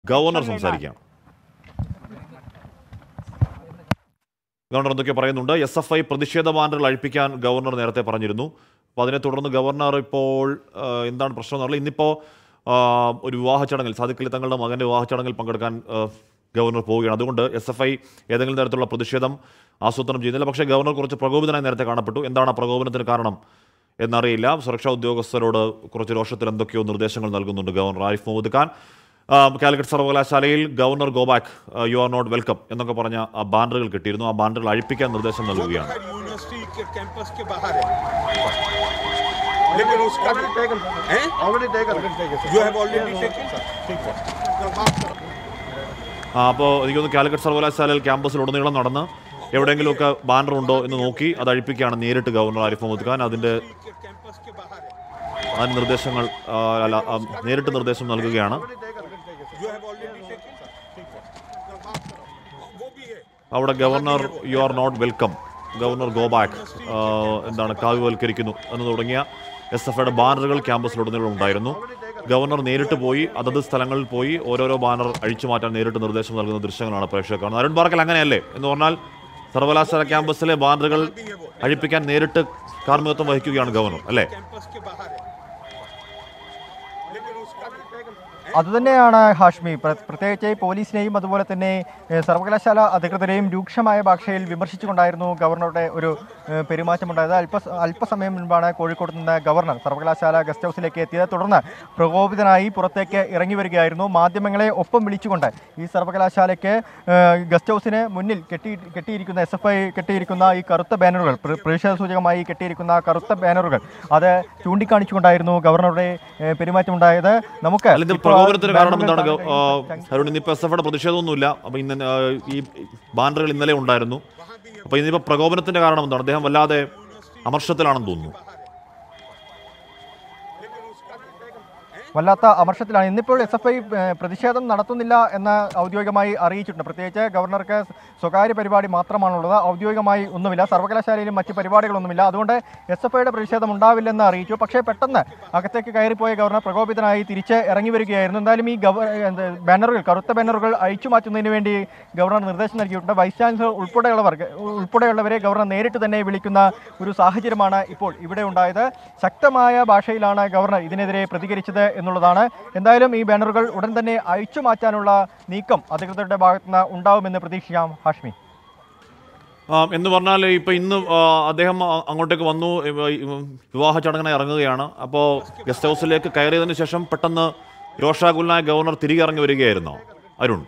Governor സംസാരിക്കാം governor എന്തൊക്കെ പറയുന്നുണ്ട് എസ് എഫ് ഐ പ്രതിഷേധ ബാനറുകൾ അഴിപ്പിക്കാൻ ഗവർണർ നേരത്തെ പറഞ്ഞിരുന്നു അപ്പോൾ അതിനെ തുടർന്ന് ഗവർണർ ഇപ്പോൾ ആ, എന്താണ് പ്രശ്നം എന്നറിയില്ല ഇന്നിപ്പോൾ ആ, ഒരു വിവാഹ ചടങ്ങിൽ സാദിഖ് അലി തങ്ങളുടെ മകൻ്റെ വിവാഹ ചടങ്ങിൽ പങ്കെടുക്കാൻ ആ, ഗവർണർ പോവുകയാണ് അതുകൊണ്ട് എസ് എഫ് ഐ ഏതെങ്കിലും തരത്തിലുള്ള പ്രതിഷേധം ആസൂത്രണം ചെയ്യുന്നില്ല പക്ഷേ ഗവർണർ കുറച്ച് പ്രകോപിതനായി നേരത്തെ കാണപ്പെട്ടു എന്താണ് ആ പ്രകോപനത്തിന് കാരണം എന്നറിയില്ല സുരക്ഷാ ഉദ്യോഗസ്ഥരോട് കുറച്ച് രോഷത്തിൽ എന്തൊക്കെയോ നിർദ്ദേശങ്ങൾ നൽകുന്നുണ്ട് ഗവർണർ ആരിഫ് മുഹമ്മദ് ഖാൻ ആ, കാലിക്കറ്റ് സർവകലാശാലയിൽ governor go back you are not welcome എന്നൊക്കെ പറഞ്ഞ ആ ബാനറുകൾ കിട്ടിയിരുന്നു ആ ബാനറുകൾ अഴിപ്പിക്കാൻ നിർദ്ദേശം നൽകുകയാണ് खैर यूनिवर्सिटी के कैंपस के बाहर है लेकिन उसका हैं? You have already taken? ആ, അപ്പോൾ എനിക്കൊന്ന് കാലിക്കറ്റ് സർവകലാശാലയിൽ ക്യാമ്പസിൽ ഉടനീളം നടന്ന് എവിടെയെങ്കിലുമൊക്കെ ബാനർ ഉണ്ടോ എന്ന് നോക്കി അത് അഴിപ്പിക്കുകയാണ് നേരിട്ട് ഗവർണർ ആരിഫ് മുഹമ്മദ് ഖാൻ അതിൻ്റെ के कैंपस के बाहर है അതിന് നിർദ്ദേശങ്ങൾ ആ, അല്ല, ആ, നേരിട്ട് നിർദ്ദേശം നൽകുകയാണ് You have already taken? वो भी है അവിടെ governor you are not welcome governor go back എന്താണ് കാവ്യവൽക്കരിക്കുന്നു എന്ന് തുടങ്ങിയ എസ് എഫ് ഐയുടെ ബാനറുകൾ ക്യാമ്പസിലുടനീളം ഉണ്ടായിരുന്നു ഗവർണർ നേരിട്ട് പോയി അതത് സ്ഥലങ്ങളിൽ പോയി ഓരോരോ ബാനർ അഴിച്ചു മാറ്റാൻ നേരിട്ട് നിർദ്ദേശം നൽകുന്ന ദൃശ്യങ്ങളാണ് പ്രേക്ഷകർ കാണുന്നത് അരുൺ പാർക്കൽ അങ്ങനെയല്ലേ എന്ന് പറഞ്ഞാൽ സർവകലാശാല ക്യാമ്പസിലെ ബാനറുകൾ അഴിപ്പിക്കാൻ നേരിട്ട് കാർമ്മികത്വം വഹിക്കുകയാണ് ഗവർണർ അല്ലേ कैंपस के बाहर है लेकिन उसका അതുതന്നെയാണ് ഹാഷ്മി പ്ര- പ്രത്യേകിച്ച് ഈ പോലീസിനെയും അതുപോലെ തന്നെ ഏഹ്, സർവകലാശാല അധികൃതരെയും രൂക്ഷമായ ഭാഷയിൽ വിമർശിച്ചുകൊണ്ടായിരുന്നു ഗവർണറുടെ ഒരു ഏഹ്, പെരുമാറ്റമുണ്ടായത് അല്പ അല്പസമയം മുൻപാണ് കോഴിക്കോട് നിന്ന് ഗവർണർ സർവകലാശാല ഗസ്റ്റ് ഹൗസിലേക്ക് എത്തിയത് തുടർന്ന് പ്രകോപിതനായി പുറത്തേക്ക് ഇറങ്ങി വരികയായിരുന്നു മാധ്യമങ്ങളെ ഒപ്പം വിളിച്ചുകൊണ്ട് ഈ സർവകലാശാലയ്ക്ക് ഏഹ്, ഗസ്റ്റ് ഹൗസിന് മുന്നിൽ കെട്ടി കെട്ടിയിരിക്കുന്ന എസ് എഫ് ഐ കെട്ടിയിരിക്കുന്ന ഈ കറുത്ത ബാനറുകൾ പ്ര- പ്രതിഷേധ സൂചകമായി കെട്ടിയിരിക്കുന്ന കറുത്ത ബാനറുകൾ അത് ചൂണ്ടിക്കാണിച്ചുകൊണ്ടായിരുന്നു ഗവർണറുടെ ഏഹ്, പെരുമാറ്റമുണ്ടായത് നമുക്ക് അല്ലെങ്കിൽ ഇപ്പോൾ ആ പ്രകോപനത്തിന് കാരണം എന്താണ് ബാനറുകൾ ഗ- ആ, കാണാൻ അരുൺ ഇന്നിപ്പോൾ എസ് എഫ് ഐയുടെ പ്രതിഷേധമൊന്നുമില്ല അപ്പോൾ ഇന്ന് ആ, ഈ ബാനറുകൾ ഇന്നലെ ഉണ്ടായിരുന്നു അപ്പോൾ ഇന്നിപ്പോൾ പ്രകോപനത്തിന്റെ കാരണം എന്താണ് അദ്ദേഹം വല്ലാതെ അമർഷത്തിലാണെന്ന് തോന്നുന്നു വല്ലാത്ത അമർഷത്തിലാണ് ഇന്നിപ്പോൾ എസ് എഫ് ഐ പ്രതിഷേധം നടത്തുന്നില്ല എന്ന് ഔദ്യോഗികമായി അറിയിച്ചിട്ടുണ്ട് പ്രത്യേകിച്ച് ഗവർണർക്ക് സ്വകാര്യ പരിപാടി മാത്രമാണുള്ളത് ഔദ്യോഗികമായി ഒന്നുമില്ല സർവകലാശാലയിലും മറ്റ് പരിപാടികളൊന്നുമില്ല അതുകൊണ്ട് എസ് എഫ് ഐയുടെ പ്രതിഷേധം ഉണ്ടാവില്ലെന്ന് അറിയിച്ചു പക്ഷേ പെട്ടെന്ന് അകത്തേക്ക് കയറിപ്പോയ ഗവർണർ പ്രകോപിതനായി തിരിച്ച് ഇറങ്ങി വരികയായിരുന്നു എന്തായാലും ഈ ഗവ എന്ത് ബാനറുകൾ കറുത്ത ബാനറുകൾ അഴിച്ചു മാറ്റുന്നതിന് വേണ്ടി ഗവർണർ നിർദ്ദേശം നൽകിയിട്ടുണ്ട് വൈസ് ചാൻസലർ ഉൾപ്പെടെയുള്ളവർ ഉൾപ്പെടെയുള്ളവരെ ഗവർണർ നേരിട്ട് തന്നെ വിളിക്കുന്ന ഒരു സാഹചര്യമാണ് ഇപ്പോൾ ഇവിടെ ഉണ്ടായത് ശക്തമായ ഭാഷയിലാണ് ഗവർണർ ഇതിനെതിരെ പ്രതികരിച്ചത് എന്നുള്ളതാണ് എന്തായാലും ഈ ബാനറുകൾ ഉടൻ തന്നെ അഴിച്ചു മാറ്റാനുള്ള നീക്കം അധികൃതരുടെ ഭാഗത്തുനിന്ന് ഉണ്ടാവുമെന്ന് പ്രതീക്ഷിക്കാം ഹാഷ്മി ആ, എന്ന് പറഞ്ഞാൽ ഇപ്പൊ ഇന്ന് ആ, അദ്ദേഹം ആ- അങ്ങോട്ടേക്ക് വന്നു ഇവ- ഈ വിവാഹ ചടങ്ങിനെ ഇറങ്ങുകയാണ് അപ്പോൾ ഗസ്റ്റ് ഹൗസിലേക്ക് കയറിയതിനു ശേഷം പെട്ടെന്ന് രോഷാകുലനായ ഗവർണർ തിരികെ ഇറങ്ങി വരികയായിരുന്നോ അരുൺ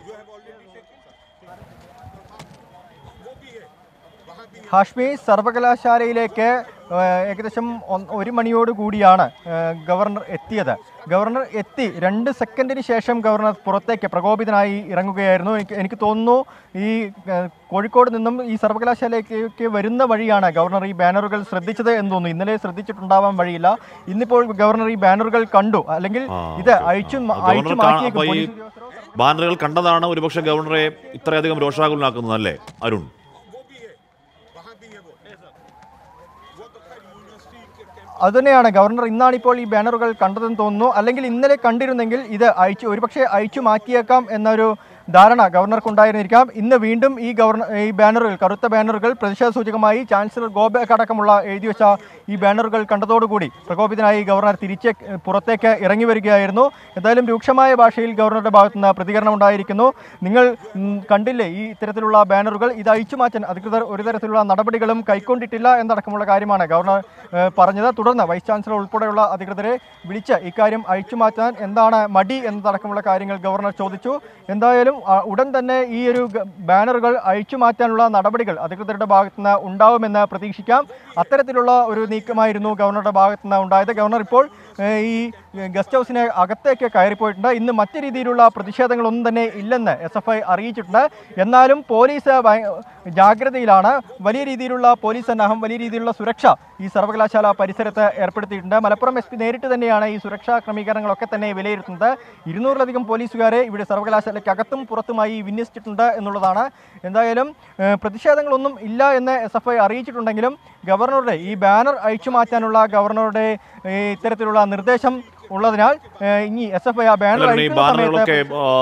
ഹാഷ്മി സർവകലാശാലയിലേക്ക് ഏഹ്, ഏകദേശം ഒന്ന് ഒരു മണിയോട് കൂടിയാണ് ഏഹ്, ഗവർണർ എത്തിയത് ഗവർണർ എത്തി രണ്ട് സെക്കൻഡിന് ശേഷം ഗവർണർ പുറത്തേക്ക് പ്രകോപിതനായി ഇറങ്ങുകയായിരുന്നു എനിക്ക് എനിക്ക് തോന്നുന്നു ഈ ഏഹ്, കോഴിക്കോട് നിന്നും ഈ സർവകലാശാലയിലേക്ക് വരുന്ന വഴിയാണ് ഗവർണർ ഈ ബാനറുകൾ ശ്രദ്ധിച്ചത് എന്ന് തോന്നുന്നു ഇന്നലെ ശ്രദ്ധിച്ചിട്ടുണ്ടാവാൻ വഴിയില്ല ഇന്നിപ്പോൾ ഗവർണർ ഈ ബാനറുകൾ കണ്ടു അല്ലെങ്കിൽ ആ, ഇത് ഓക്കേ. അഴിച്ചു ആ, അഴിച്ചു ഗവർണർ കാണാ- മാറ്റിയേക്കും അപ്പൊ ഈ പോലീസ് ഉദ്യോഗസ്ഥരോ ബാനറുകൾ കണ്ടതാണ് ഒരുപക്ഷെ ഗവർണറെ ഇത്രയധികം രോഷാകുലനാക്കുന്നത് അല്ലേ അരുൺ वो भी है वहाँ भी है वो वो तो खैर यूनिवर्सिटी के कैंपस അതുതന്നെയാണ് ഗവർണർ ഇന്നാണ് ഇപ്പോൾ ഈ ബാനറുകൾ കണ്ടതെന്ന് തോന്നുന്നു അല്ലെങ്കിൽ ഇന്നലെ കണ്ടിരുന്നെങ്കിൽ ഇത് അയച്ചു ഒരുപക്ഷെ അയച്ചു മാറ്റിയേക്കാം എന്നൊരു ധാരണ ഗവർണർക്കുണ്ടായിരുന്നിരിക്കാം ഇന്ന് വീണ്ടും ഈ ഗവർണർ ഈ ബാനറുകൾ കറുത്ത ബാനറുകൾ പ്രതിഷേധ സൂചകമായി ചാൻസലർ ഗോബക്ക് അടക്കമുള്ള എഴുതി വെച്ച ഈ ബാനറുകൾ കണ്ടതോടുകൂടി പ്രകോപിതനായി ഗവർണർ തിരിച്ച് പുറത്തേക്ക് ഇറങ്ങി വരികയായിരുന്നു എന്തായാലും രൂക്ഷമായ ഭാഷയിൽ ഗവർണറുടെ ഭാഗത്തുനിന്ന് പ്രതികരണം ഉണ്ടായിരിക്കുന്നു നിങ്ങൾ ഉം, കണ്ടില്ലേ ഈ ഇത്തരത്തിലുള്ള ബാനറുകൾ ഇത് അഴിച്ചു മാറ്റാൻ അധികൃതർ ഒരു തരത്തിലുള്ള നടപടികളും കൈക്കൊണ്ടിട്ടില്ല എന്നടക്കമുള്ള കാര്യമാണ് ഗവർണർ ഏഹ്, പറഞ്ഞത് തുടർന്ന് വൈസ് ചാൻസലർ ഉൾപ്പെടെയുള്ള അധികൃതരെ വിളിച്ച് ഇക്കാര്യം അഴിച്ചു മാറ്റാൻ എന്താണ് മടി എന്നതടക്കമുള്ള കാര്യങ്ങൾ ഗവർണർ ചോദിച്ചു എന്തായാലും ആ, ഉടൻ തന്നെ ഈ ഒരു ഗ- ബാനറുകൾ അഴിച്ചു മാറ്റാനുള്ള നടപടികൾ അധികൃതരുടെ ഭാഗത്തുനിന്ന് ഉണ്ടാവുമെന്ന് പ്രതീക്ഷിക്കാം അത്തരത്തിലുള്ള ഒരു നീക്കമായിരുന്നു ഗവർണറുടെ ഭാഗത്തുനിന്ന് ഉണ്ടായത് ഗവർണർ ഇപ്പോൾ ഏഹ്, ഈ ഗസ്റ്റ് ഹൗസിന് അകത്തേക്ക് കയറിപ്പോയിട്ടുണ്ട് ഇന്ന് മറ്റു രീതിയിലുള്ള പ്രതിഷേധങ്ങളൊന്നും തന്നെ ഇല്ലെന്ന് എസ് എഫ് ഐ അറിയിച്ചിട്ടുണ്ട് എന്നാലും പോലീസ് ഭയ- ജാഗ്രതയിലാണ് വലിയ രീതിയിലുള്ള പോലീസ് സന്നാഹം വലിയ രീതിയിലുള്ള സുരക്ഷ ഈ സർവകലാശാല പരിസരത്ത് ഏർപ്പെടുത്തിയിട്ടുണ്ട് മലപ്പുറം എസ് പി നേരിട്ട് തന്നെയാണ് ഈ സുരക്ഷാ ക്രമീകരണങ്ങളൊക്കെ തന്നെ വിലയിരുത്തുന്നത് ഇരുന്നൂറിലധികം പോലീസുകാരെ ഇവിടെ സർവകലാശാലയ്ക്ക് അകത്തും പുറത്തുമായി വിന്യസിച്ചിട്ടുണ്ട് എന്നുള്ളതാണ് എന്തായാലും ഏഹ്, പ്രതിഷേധങ്ങളൊന്നും ഇല്ല എന്ന് എസ് എഫ് ഐ അറിയിച്ചിട്ടുണ്ടെങ്കിലും ഗവർണറുടെ ഈ ബാനർ അഴിച്ചു മാറ്റാനുള്ള ഗവർണറുടെ ഏഹ്, ഇത്തരത്തിലുള്ള നിർദ്ദേശം ഉള്ളതിനാൽ ഏഹ്, ഇനി എസ് എഫ് ഐ ആ ബാനർ ഈ അഴിക്കുന്ന ബാനറുകളൊക്കെ സമയത്ത് ആ,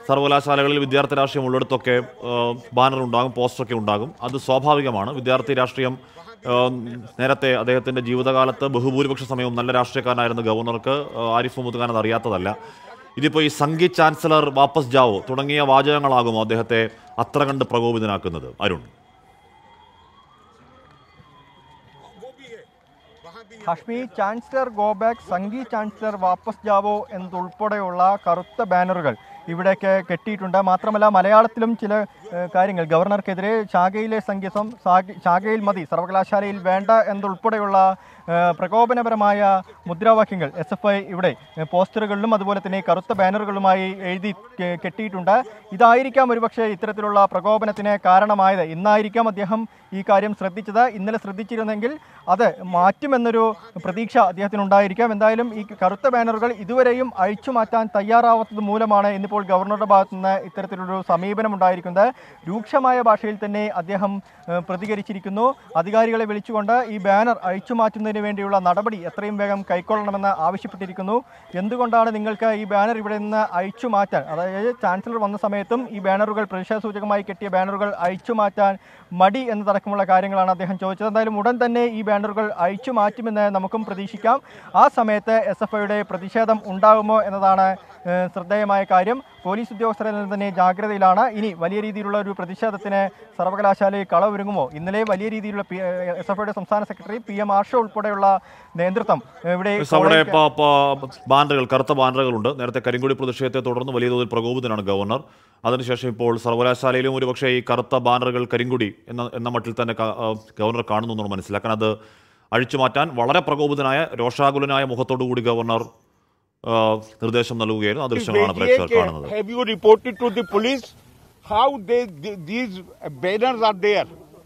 സർവകലാശാലകളിൽ വിദ്യാർത്ഥി രാഷ്ട്രീയം ഉള്ളിടത്തൊക്കെ ഏഹ്, ബാനർ ഉണ്ടാകും പോസ്റ്ററൊക്കെ ഉണ്ടാകും അത് സ്വാഭാവികമാണ് വിദ്യാർത്ഥി രാഷ്ട്രീയം ഏഹ്, നേരത്തെ അദ്ദേഹത്തിന്റെ ജീവിതകാലത്ത് ബഹുഭൂരിപക്ഷ സമയവും നല്ല രാഷ്ട്രീയക്കാരനായിരുന്ന ഗവർണർക്ക് ഏഹ്, ആരിഫ് മുഹമ്മദ് ഖാൻ അത് അറിയാത്തതല്ല ഇതിപ്പോൾ ഈ സംഗീത് ചാൻസലർ വാപ്പസ് ജാവോ തുടങ്ങിയ വാചകങ്ങളാകുമോ അദ്ദേഹത്തെ അത്ര കണ്ട് പ്രകോപിതനാക്കുന്നത് അരുൺ वो भी है वहाँ भी है ഹാഷ്മി ചാൻസലർ ഗോ ബാക്ക് സംഗീത് ചാൻസലർ വാപ്പസ് ജാവോ എന്നതുൾപ്പെടെയുള്ള കറുത്ത ബാനറുകൾ ഇവിടേക്ക് കെട്ടിയിട്ടുണ്ട് മാത്രമല്ല മലയാളത്തിലും ചില ഏഹ്, കാര്യങ്ങൾ ഗവർണർക്കെതിരെ ശാഖയിലെ സംഗീതം ശാഖ- ശാഖയിൽ മതി സർവകലാശാലയിൽ വേണ്ട എന്നതുൾപ്പെടെയുള്ള ഏഹ്, പ്രകോപനപരമായ മുദ്രാവാക്യങ്ങൾ എസ് എഫ് ഐ ഇവിടെ ഏഹ്, പോസ്റ്ററുകളിലും അതുപോലെ തന്നെ കറുത്ത ബാനറുകളുമായി എഴുതി കെ- കെട്ടിയിട്ടുണ്ട് ഇതായിരിക്കാം ഒരുപക്ഷെ ഇത്തരത്തിലുള്ള പ്രകോപനത്തിന് കാരണമായത് ഇന്നായിരിക്കാം അദ്ദേഹം ഈ കാര്യം ശ്രദ്ധിച്ചത് ഇന്നലെ ശ്രദ്ധിച്ചിരുന്നെങ്കിൽ അത് മാറ്റുമെന്നൊരു പ്രതീക്ഷ അദ്ദേഹത്തിനുണ്ടായിരിക്കാം എന്തായാലും ഈ കറുത്ത ബാനറുകൾ ഇതുവരെയും അഴിച്ചു മാറ്റാൻ തയ്യാറാവാത്തത് മൂലമാണ് ഇന്നിപ്പോൾ ഗവർണറുടെ ഭാഗത്തു നിന്ന് ഇത്തരത്തിലൊരു സമീപനം ഉണ്ടായിരിക്കുന്നത് രൂക്ഷമായ ഭാഷയിൽ തന്നെ അദ്ദേഹം ഏഹ്, പ്രതികരിച്ചിരിക്കുന്നു അധികാരികളെ വിളിച്ചുകൊണ്ട് ഈ ബാനർ അഴിച്ചു മാറ്റുന്നതിന് വേണ്ടിയുള്ള നടപടി എത്രയും വേഗം കൈക്കൊള്ളണമെന്ന് ആവശ്യപ്പെട്ടിരിക്കുന്നു എന്തുകൊണ്ടാണ് നിങ്ങൾക്ക് ഈ ബാനർ ഇവിടെ നിന്ന് അഴിച്ചു മാറ്റാൻ അതായത് ചാൻസലർ വന്ന സമയത്തും ഈ ബാനറുകൾ പ്രതിഷേധ സൂചകമായി കെട്ടിയ ബാനറുകൾ അഴിച്ചു മാറ്റാൻ മടി എന്നതടക്കമുള്ള കാര്യങ്ങളാണ് അദ്ദേഹം ചോദിച്ചത് എന്തായാലും ഉടൻ തന്നെ ഈ ബാനറുകൾ അഴിച്ചു മാറ്റുമെന്ന് നമുക്കും പ്രതീക്ഷിക്കാം ആ സമയത്ത് എസ് എഫ് ഐയുടെ പ്രതിഷേധം ഉണ്ടാകുമോ എന്നതാണ് ഏഹ്, ശ്രദ്ധേയമായ കാര്യം പോലീസ് ഉദ്യോഗസ്ഥരെല്ലാം തന്നെ ജാഗ്രതയിലാണ് ഇനി വലിയ രീതിയിലുള്ള ഒരു പ്രതിഷേധത്തിന് സർവകലാശാലയിൽ കളവൊരുങ്ങുമോ ഇന്നലെ വലിയ രീതിയിലുള്ള പി എസ് എഫ് ഐയുടെ സംസ്ഥാന സെക്രട്ടറി പി എം ആർഷോ ഉൾപ്പെടെയുള്ള നേതൃത്വം ഏഹ്, ഇവിടെ മിസ്, അവിടെ കോളേജ് ഇപ്പോൾ ഇപ്പോൾ ബാനറുകൾ കറുത്ത ബാനറുകളുണ്ട് നേരത്തെ കരിങ്കൊടി പ്രതിഷേധത്തെ തുടർന്ന് വലിയ തോതിൽ പ്രകോപിതനാണ് ഗവർണർ അതിനുശേഷം ഇപ്പോൾ സർവകലാശാലയിലും ഒരുപക്ഷെ ഈ കറുത്ത ബാനറുകൾ കരിങ്കൊടി എന്ന എന്ന മട്ടിൽ തന്നെ ക- ആ, ഗവർണർ കാണുന്നു എന്നാണ് മനസ്സിലാക്കാൻ അത് അഴിച്ചു മാറ്റാൻ വളരെ പ്രകോപിതനായ രോഷാകുലനായ മുഖത്തോടു കൂടി ഗവർണർ ആ, നിർദ്ദേശം നൽകുകയായിരുന്നു ആ ദൃശ്യങ്ങളാണ് പ്രേക്ഷകർ കാണുന്നത് have you reported to the police how they, th- these banners are there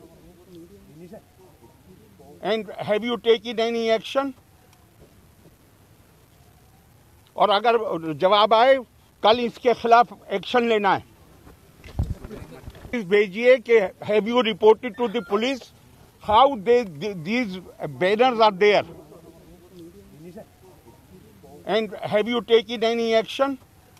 and have you taken any action और अगर जवाब आए कल इसके खिलाफ एक्शन लेना है भेजिए कि have you reported to the police how they these banners are there and have you taken any action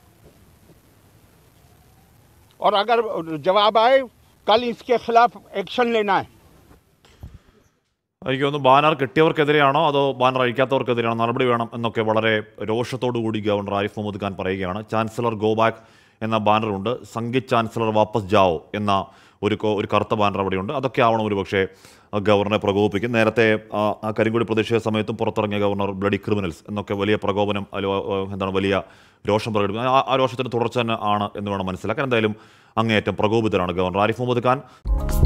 और अगर जवाब आए कल इसके खिलाफ एक्शन लेना है എനിക്ക് തോന്നുന്നു ബാനർ കെട്ടിയവർക്കെതിരെയാണോ അതോ ബാനർ അഴിക്കാത്തവർക്കെതിരെയാണോ നടപടി വേണം എന്നൊക്കെ വളരെ രോഷത്തോടു കൂടി ഗവർണർ ആരിഫ് മുഹമ്മദ് ഖാൻ പറയുകയാണ് ചാൻസലർ ഗോ ബാക്ക് എന്ന ബാനറുണ്ട് സംഗീത് ചാൻസലർ വാപ്പസ് ജാവോ എന്ന ഒരു കോ- ഒരു കറുത്ത ബാനർ അവിടെയുണ്ട് അതൊക്കെ ആവണം ഒരു പക്ഷേ ഗവർണറെ പ്രകോപിപ്പിക്കും നേരത്തെ ആ, ആ കരിങ്കൊടി പ്രതിഷേധ സമയത്തും പുറത്തിറങ്ങിയ ഗവർണർ ബ്ലഡി ക്രിമിനൽസ് എന്നൊക്കെ വലിയ പ്രകോപനം അല്ല ആ, എന്താണ് വലിയ രോഷം പ്രകടിപ്പിക്കുന്നത് ആ- ആ രോഷത്തിന് തുടർച്ച തന്നെ ആണ് എന്ന് വേണം മനസ്സിലാക്കാൻ എന്തായാലും അങ്ങേയറ്റം പ്രകോപിതരാണ് ഗവർണർ ആരിഫ് മുഹമ്മദ് ഖാൻ